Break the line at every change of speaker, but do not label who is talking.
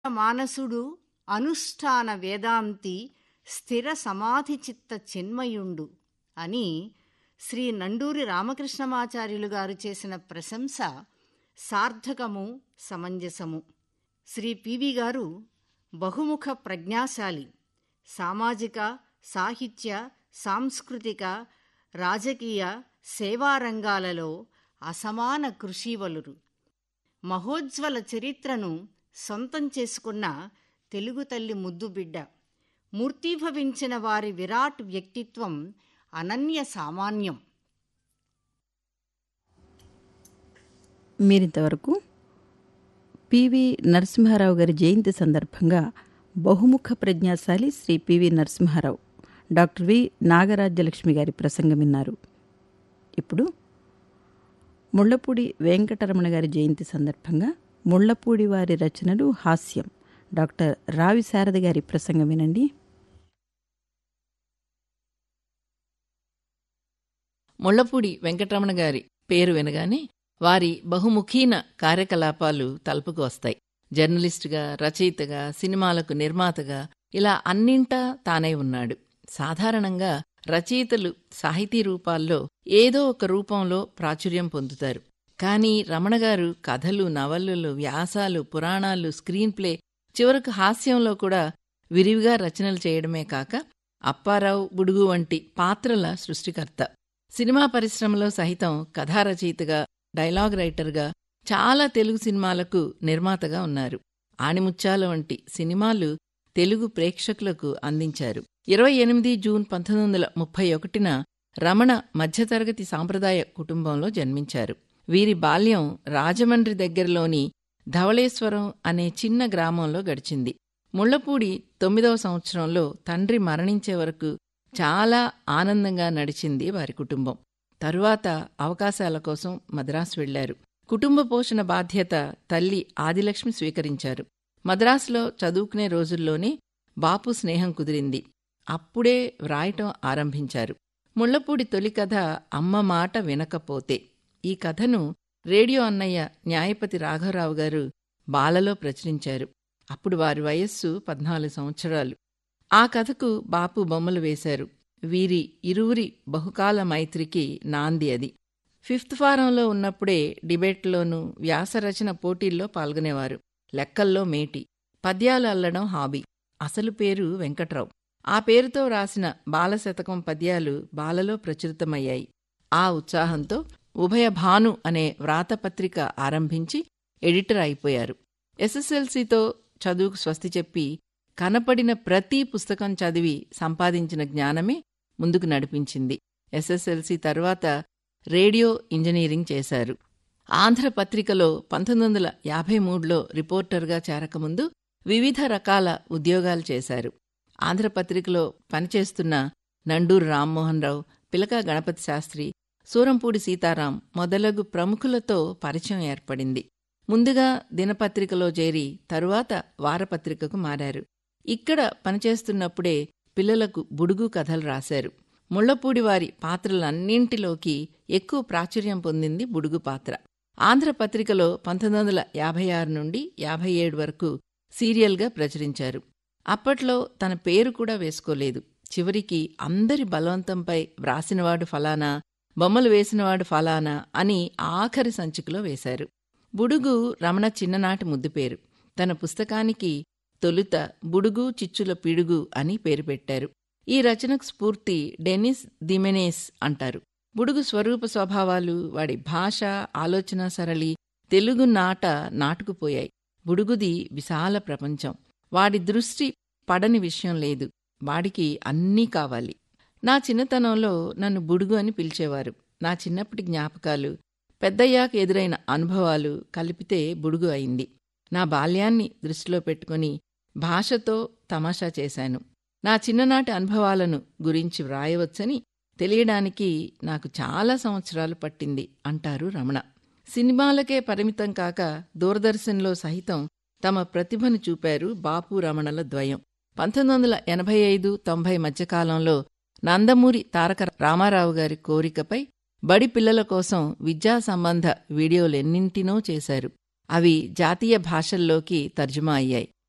మానసుడు అనుష్ఠాన వేదాంతి స్థిర సమాధి చిత్త చిన్మయుండు అని శ్రీ నండూరి రామకృష్ణమాచార్యులు గారు చేసిన ప్రశంస సార్థకము సమంజసము శ్రీ పివి గారు బహుముఖ ప్రజ్ఞాశాలి సామాజిక సాహిత్య సాంస్కృతిక రాజకీయ సేవా రంగాలలో అసమాన కృషివలురు మహోజ్వల చరిత్రను సొంతం చేసుకున్న తెలుగు తల్లి ముద్దుబిడ్డ మూర్తీభవించిన వారి విరాట్ వ్యక్తిత్వం అనన్య సామాన్యం
మీరింతవరకు పివి నరసింహారావు గారి జయంతి సందర్భంగా బహుముఖ ప్రజ్ఞాశాలి Shri PV Narasimha Rao doctor V Nagarajyalakshmi గారి ప్రసంగం విన్నారు ఇప్పుడు ముళ్లపూడి వెంకటరమణ గారి జయంతి సందర్భంగా ముళ్లపూడి వారి రచనలు హాస్యం డాక్టర్ రావి శారద గారి ప్రసంగం వినండి
ముళ్లపూడి వెంకటరమణ గారి పేరు వినగానే వారి బహుముఖీన కార్యకలాపాలు తలుపుకు వస్తాయి జర్నలిస్టుగా రచయితగా సినిమాలకు నిర్మాతగా ఇలా అన్నింటా తానై ఉన్నాడు సాధారణంగా రచయితలు సాహితీ రూపాల్లో ఏదో ఒక రూపంలో ప్రాచుర్యం పొందుతారు కానీ రమణగారు కథలు నవలలు వ్యాసాలు పురాణాలు స్క్రీన్ ప్లే చివరకు హాస్యంలో కూడా విరివిగా రచనలు చేయడమే కాక అప్పారావు బుడుగు వంటి పాత్రల సృష్టికర్త సినిమా పరిశ్రమలో సహితం కథా రచయితగా డైలాగ్ రైటర్గా చాలా తెలుగు సినిమాలకు నిర్మాతగా ఉన్నారు ఆణిముత్యాల వంటి సినిమాలు తెలుగు ప్రేక్షకులకు అందించారు ఇరవై ఎనిమిది జూన్ పంతొమ్మిది వందల ముప్పై ఒకటిన రమణ మధ్యతరగతి సాంప్రదాయ కుటుంబంలో జన్మించారు వీరి బాల్యం రాజమండ్రి దగ్గరలోని ధవళేశ్వరం అనే చిన్న గ్రామంలో గడిచింది ముళ్లపూడి తొమ్మిదవ సంవత్సరంలో తండ్రి మరణించే వరకు చాలా ఆనందంగా నడిచింది వారి కుటుంబం తరువాత అవకాశాల కోసం మద్రాసు వెళ్లారు కుటుంబ పోషణ బాధ్యత తల్లి ఆదిలక్ష్మి స్వీకరించారు మద్రాసులో చదువుకునే రోజుల్లోనే బాపు స్నేహం కుదిరింది అప్పుడే వ్రాయటం ఆరంభించారు ముళ్లపూడి తొలి కథ అమ్మ మాట వినకపోతే ఈ కథను రేడియో అన్నయ్య న్యాయపతి రాఘవరావు గారు బాలలో ప్రచురించారు అప్పుడు వారి వయస్సు పద్నాలుగు సంవత్సరాలు ఆ కథకు బాపు బొమ్మలు వేశారు వీరి ఇరువురి బహుకాల మైత్రికి నాంది అది ఫిఫ్త్ ఫారంలో ఉన్నప్పుడే డిబేట్లోనూ వ్యాసరచన పోటీల్లో పాల్గొనేవారు లెక్కల్లో మేటి పద్యాలు అల్లడం హాబీ అసలు పేరు వెంకట్రావు ఆ పేరుతో రాసిన బాలశతకం పద్యాలు బాలలో ప్రచురితమయ్యాయి ఆ ఉత్సాహంతో ఉభయ భాను అనే వ్రాతపత్రిక ఆరంభించి ఎడిటర్ అయిపోయారు ఎస్ఎస్ఎల్సీతో చదువుకు స్వస్తి చెప్పి కనపడిన ప్రతి పుస్తకం చదివి సంపాదించిన జ్ఞానమే ముందుకు నడిపించింది ఎస్ఎస్ఎల్సీ తర్వాత రేడియో ఇంజనీరింగ్ చేశారు ఆంధ్రపత్రికలో పంతొమ్మిది వందల యాభై మూడులో రిపోర్టర్గా చేరకముందు వివిధ రకాల ఉద్యోగాలు చేశారు ఆంధ్రపత్రికలో పనిచేస్తున్న నండూరు రామ్మోహన్ రావు పిలక గణపతి శాస్త్రి సూరంపూడి సీతారాం మొదలగు ప్రముఖులతో పరిచయం ఏర్పడింది ముందుగా దినపత్రికలో చేరి తరువాత వారపత్రికకు మారారు ఇక్కడ పనిచేస్తున్నప్పుడే పిల్లలకు బుడుగు కథలు రాశారు ముళ్లపూడి వారి పాత్రలన్నింటిలోకి ఎక్కువ ప్రాచుర్యం పొందింది బుడుగు పాత్ర ఆంధ్రపత్రికలో పంతొమ్మిది వందల యాభై ఆరు నుండి యాభై ఏడు వరకు సీరియల్గా ప్రచురించారు అప్పట్లో తన పేరు కూడా వేసుకోలేదు చివరికి అందరి బలవంతంపై వ్రాసినవాడు ఫలానా బొమ్మలు వేసినవాడు ఫలానా అని ఆఖరి సంచికలో వేశారు బుడుగు రమణ చిన్ననాటి ముద్దు పేరు తన పుస్తకానికి తొలుత బుడుగు చిచ్చుల పిడుగు అని పేరు పెట్టారు ఈ రచనకు స్ఫూర్తి డెనిస్ దిమెనేస్ అంటారు బుడుగు స్వరూప స్వభావాలు వాడి భాష ఆలోచన సరళి తెలుగు నాట నాటుకుపోయాయి బుడుగుది విశాల ప్రపంచం వాడి దృష్టి పడని విషయం లేదు వాడికి అన్నీ కావాలి నా చిన్నతనంలో నన్ను బుడుగు అని పిలిచేవారు నా చిన్నప్పటి జ్ఞాపకాలు పెద్దయ్యాక ఎదురైన అనుభవాలు కలిపితే బుడుగు అయింది నా బాల్యాన్ని దృష్టిలో పెట్టుకుని భాషతో తమాషా చేశాను నా చిన్ననాటి అనుభవాలను గురించి వ్రాయవచ్చని తెలియడానికి నాకు చాలా సంవత్సరాలు పట్టింది అంటారు రమణ సినిమాలకే పరిమితం కాక దూరదర్శన్లో సహితం తమ ప్రతిభను చూపారు బాపు రమణల ద్వయం పంతొమ్మిది వందల ఎనభై ఐదు తొంభై మధ్యకాలంలో నందమూరి తారక రామారావు గారి కోరికపై బడి పిల్లల కోసం విద్యా సంబంధ వీడియోలెన్నింటినో చేశారు అవి జాతీయ భాషల్లోకి తర్జుమా అయ్యాయి